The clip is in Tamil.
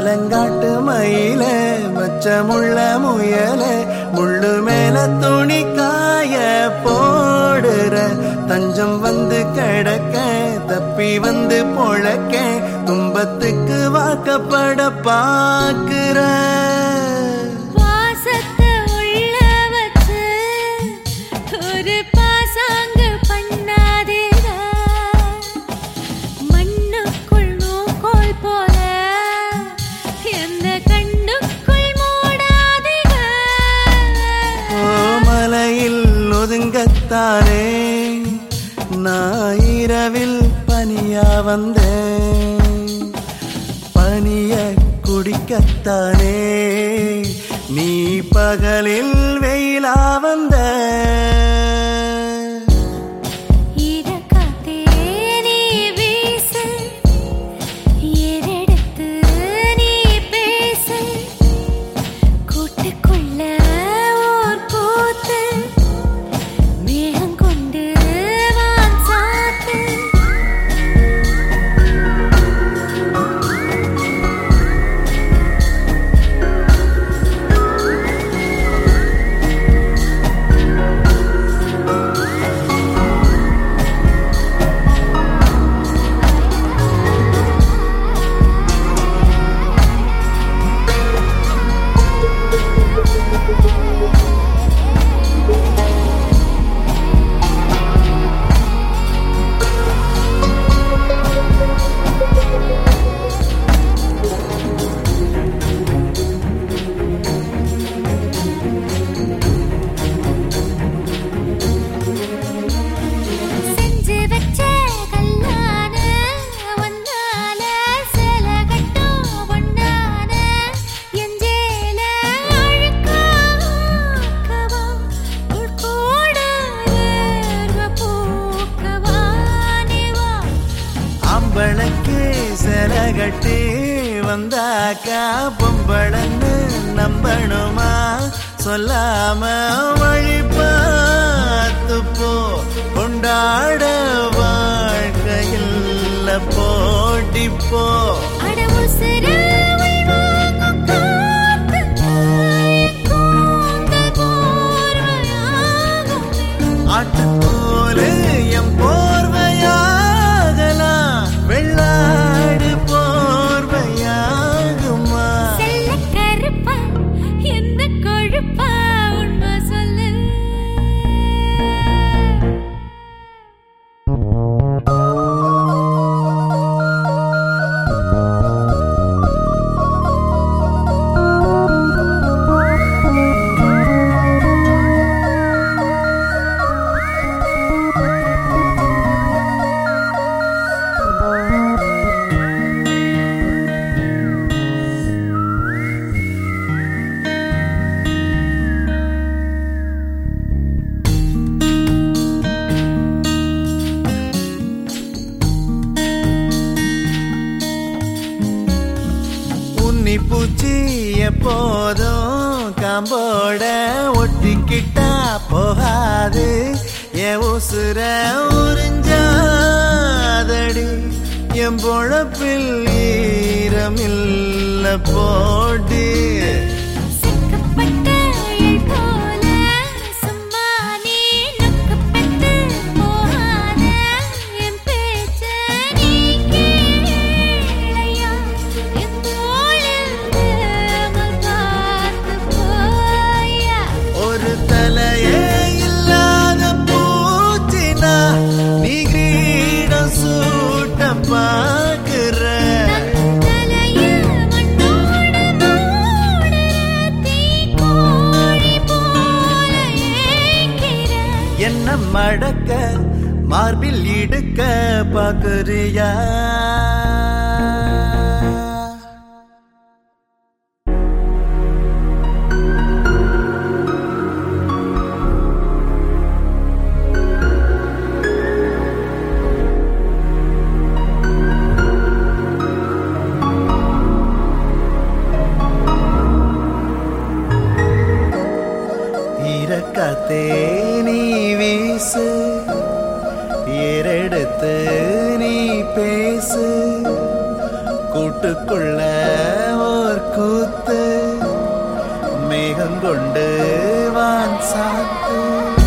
மலங்காட்டு மயில மச்சமுள்ள முயல முள்ளு மேல துணி காய போடுற தஞ்சம் வந்து கிடக்க தப்பி வந்து பொழக்க துன்பத்துக்கு வாக்கப்பட பாக்குற வாசத்தை உள்ள வச்சு ஒரு பாசாங்கு பண்ணாதேடா மண்ணுக்குள் நூக்கோல் போல எந்த கண்ணுக்குள் மூடாதேடா ஓ மலையில் ஒதுங்கத்தானே நான் இரவில் பனியா வந்தேன் பனிய குடிக்கத்தானே நீ பகலில் வெயிலா வந்த ஈரக்காத்தே நீ வீசு ஏறெடுத்து நீ பேசு கூட்டுக்குள்ள ஓர் கூத்து மேகம் கொண்டு வான் சாத்து செஞ்சு வச்ச கல்லான ஒன்னால சில கட்டும் பொன்னான எஞ்சேல அழுக்காக்கவா உள்கூட வேர்வ பூக்கவா நிவா அம்பளக்கு சில கட்டி வந்தாக்கா பொம்பளன்னு நம்பணுமா சொல்லாம வழி பார்த்து போ கொண்டாட வாழ்க்கையில் போட்டி போ அட உசுர உள்வாங்கும் காத்து கூந்தல் போர்வையாகுமே ஆட்டுக்கோலு எம் போர்வையாகலாம் வெள்ளாடு போர்வையாகுமா செல்ல கருப்பா எந்த கொழுப்பா உண்மை சொல்லு உன்னி பூச்சி எப்போதும் காம்போட ஒட்டிக்கிட்டா போகாது என் உசுர உறிஞ்சாதடி என் பொழப்பில் ஈரமில்ல போடி சிக்கப்பட்ட அழல் போல சும்மா நீ நொக்கப்பட்டு போகாத என் பேச்ச நீ கேளையா என் தோளில் தேமல் பார்த்து போயா ஒரு தலையே இல்லாத பூச்சினா நீ கிரீடம் சூட்ட பாக்குற தலையில் மண்ணோடு மூடுற தீக்கோழி போல ஏங்கிற என்ன மடக்க மார்பில் இடுக்க பாக்குறியா இறக்காத்தே நீ வீசு ஏறெடுத்து நீ பேசு கூட்டுக்குள்ள ஓ கூத்து மேகம் கொண்டு வான் சாத்து